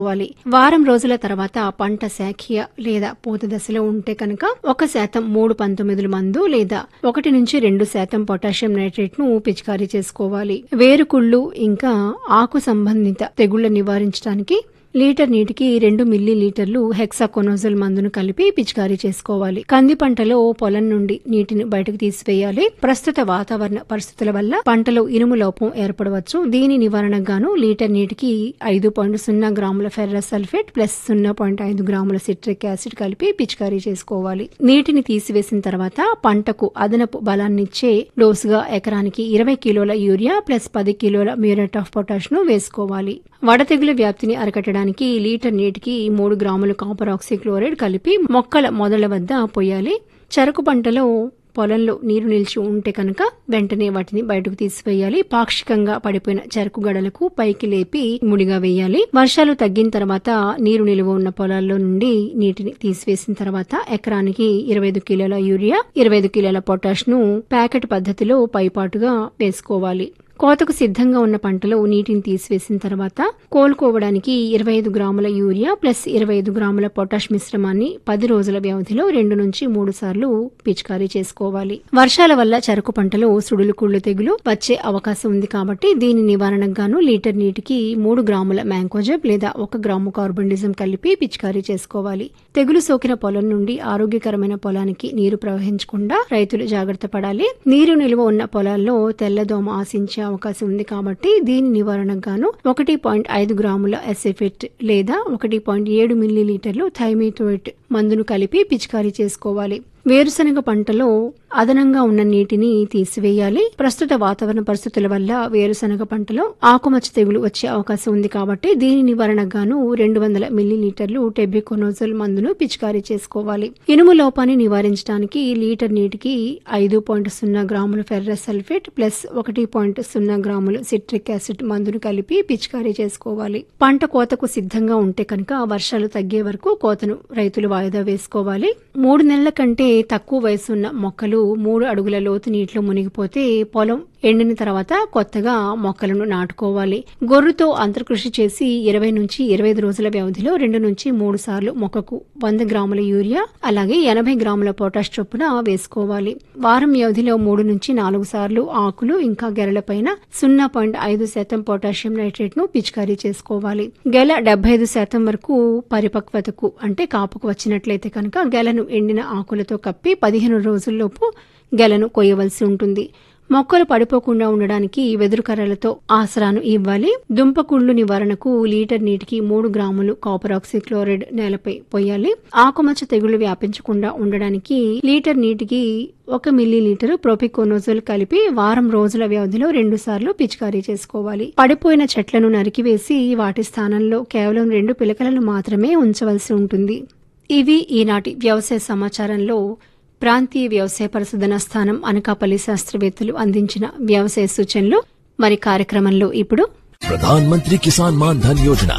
వాలి వారం రోజుల తర్వాత పంట శాఖీయ లేదా పూత దశలో ఉంటే కనుక ఒక శాతం మూడు పంతొమ్మిదిల మందు లేదా ఒకటి నుంచి రెండు శాతం పొటాషియం నైట్రేట్ ను పిచికారీ చేసుకోవాలి వేరుకుళ్ళు ఇంకా ఆకు సంబంధిత తెగుళ్ల నివారించడానికి లీటర్ నీటికి రెండు మిల్లీ లీటర్లు హెక్సాకొనోజల్ మందును కలిపి పిచికారీ చేసుకోవాలి కంది పంటలో పొలం నుండి నీటిని బయటకు తీసివేయాలి ప్రస్తుత వాతావరణ పరిస్థితుల వల్ల పంటలో ఇనుము లోపం ఏర్పడవచ్చు దీని నివారణకు గాను లీటర్ నీటికి ఐదు పాయింట్ సున్నా గ్రాముల ఫెర్రస్ సల్ఫేట్ ప్లస్ సున్నా పాయింట్ ఐదు గ్రాముల సిట్రిక్ యాసిడ్ కలిపి పిచికారీ చేసుకోవాలి నీటిని తీసివేసిన తర్వాత పంటకు అదనపు బలాన్నిచ్చే డోసుగా ఎకరానికి ఇరవై కిలోల యూరియా ప్లస్ పది కిలోల మ్యూరేట్ ఆఫ్ పొటాష్ ను వేసుకోవాలి వడతెగుల వ్యాప్తిని అరికట్టడానికి లీటర్ నీటికి మూడు గ్రాముల కాపర్ ఆక్సిక్లోరైడ్ కలిపి మొక్కల మొదల వద్ద పోయాలి చెరకు పంటలో పొలంలో నీరు నిలిచి ఉంటే కనుక వెంటనే వాటిని బయటకు తీసివేయాలి పాక్షికంగా పడిపోయిన చెరకు గడలకు పైకి లేపి ముడిగా వేయాలి వర్షాలు తగ్గిన తర్వాత నీరు నిలువ ఉన్న పొలాల్లో నుండి నీటిని తీసివేసిన తర్వాత ఎకరానికి ఇరవై ఐదు కిలోల యూరియా ఇరవై ఐదు కిలోల పొటాష్ ను ప్యాకెట్ పద్ధతిలో పైపాటుగా వేసుకోవాలి కోతకు సిద్ధంగా ఉన్న పంటలో నీటిని తీసివేసిన తర్వాత కోలుకోవడానికి ఇరవై ఐదు గ్రాముల యూరియా ప్లస్ ఇరవై ఐదు గ్రాముల పొటాష్ మిశ్రమాన్ని పది రోజుల వ్యవధిలో రెండు నుంచి మూడు సార్లు పిచికారీ చేసుకోవాలి వర్షాల వల్ల చెరకు పంటలో సుడులు కుళ్ళు తెగులు వచ్చే అవకాశం ఉంది కాబట్టి దీని నివారణకు గాను లీటర్ నీటికి మూడు గ్రాముల మ్యాంకోజెబ్ లేదా ఒక గ్రాము కార్బన్డిజం కలిపి పిచికారీ చేసుకోవాలి తెగులు సోకిన పొలం నుండి ఆరోగ్యకరమైన పొలానికి నీరు ప్రవహించకుండా రైతులు జాగ్రత్త పడాలి నీరు నిల్వ ఉన్న పొలాల్లో తెల్లదోమ ఆశించే అవకాశం ఉంది కాబట్టి దీని నివారణకు గాను ఒకటి పాయింట్ ఐదు గ్రాముల ఎసెఫెట్ లేదా ఒకటి పాయింట్ ఏడు మిల్లీ లీటర్లు థైమిథోయిట్ మందును కలిపి పిచికారీ చేసుకోవాలి వేరుశనగ పంటలో అదనంగా ఉన్న నీటిని తీసివేయాలి ప్రస్తుత వాతావరణ పరిస్థితుల వల్ల వేరుశనగ పంటలో ఆకుమచ్చ తెగులు వచ్చే అవకాశం ఉంది కాబట్టి దీని నివారణకు గాను రెండు వందల మిల్లీ లీటర్లు టెబికోనోజల్ మందును పిచికారీ చేసుకోవాలి ఇనుము లోపాన్ని నివారించడానికి లీటర్ నీటికి ఐదు పాయింట్ సున్నా గ్రాముల ఫెర్రస్ సల్ఫేట్ ప్లస్ ఒకటి పాయింట్ సున్నా గ్రాములు సిట్రిక్ యాసిడ్ మందును కలిపి పిచికారీ చేసుకోవాలి పంట కోతకు సిద్ధంగా ఉంటే కనుక వర్షాలు తగ్గే వరకు కోతను రైతులు వాయిదా వేసుకోవాలి మూడు నెలల కంటే తక్కువ వయసున్న మొక్కలు మూడు అడుగుల లోతు నీటిలో మునిగిపోతే పొలం ఎండిన తర్వాత కొత్తగా మొక్కలను నాటుకోవాలి గొర్రుతో అంతర్కృషి చేసి ఇరవై నుంచి ఇరవై ఐదు రోజుల వ్యవధిలో రెండు నుంచి మూడు సార్లు మొక్కకు వంద గ్రాముల యూరియా అలాగే ఎనభై గ్రాముల పొటాష్ చొప్పున వేసుకోవాలి వారం వ్యవధిలో మూడు నుంచి నాలుగు సార్లు ఆకులు ఇంకా గెలలపైన సున్నా పాయింట్ ఐదు శాతం పొటాషియం నైట్రేట్ ను పిచికారీ చేసుకోవాలి గెల డెబ్బై ఐదు శాతం వరకు పరిపక్వతకు అంటే కాపుకు వచ్చినట్లయితే కనుక గెలను ఎండిన ఆకులతో కప్పి పదిహేను రోజుల్లోపు గెలను కొయ్యవలసి ఉంటుంది మొక్కలు పడిపోకుండా ఉండడానికి వెదురు కర్రలతో ఆసరాను ఇవ్వాలి దుంపకుళ్ళు నివారణకు లీటర్ నీటికి మూడు గ్రాములు కాపర్ ఆక్సిక్లోరైడ్ నేలపై పోయాలి ఆకుమచ్చ తెగుళ్లు వ్యాపించకుండా ఉండడానికి లీటర్ నీటికి ఒక మిల్లీ లీటర్ ప్రోపికోనోజోల్ కలిపి వారం రోజుల వ్యవధిలో రెండు సార్లు పిచికారీ చేసుకోవాలి పడిపోయిన చెట్లను నరికివేసి వాటి స్థానంలో కేవలం రెండు పిలకలను మాత్రమే ఉంచవలసి ఉంటుంది ఇవి ఈనాటి వ్యవసాయ సమాచారంలో ప్రాంతీయ వ్యవసాయ పరిశోధన స్థానం అనకాపల్లి శాస్త్రవేత్తలు అందించిన వ్యవసాయ సూచనలు మరి కార్యక్రమంలో ఇప్పుడు प्रधानमंत्री किसान मान धन योजना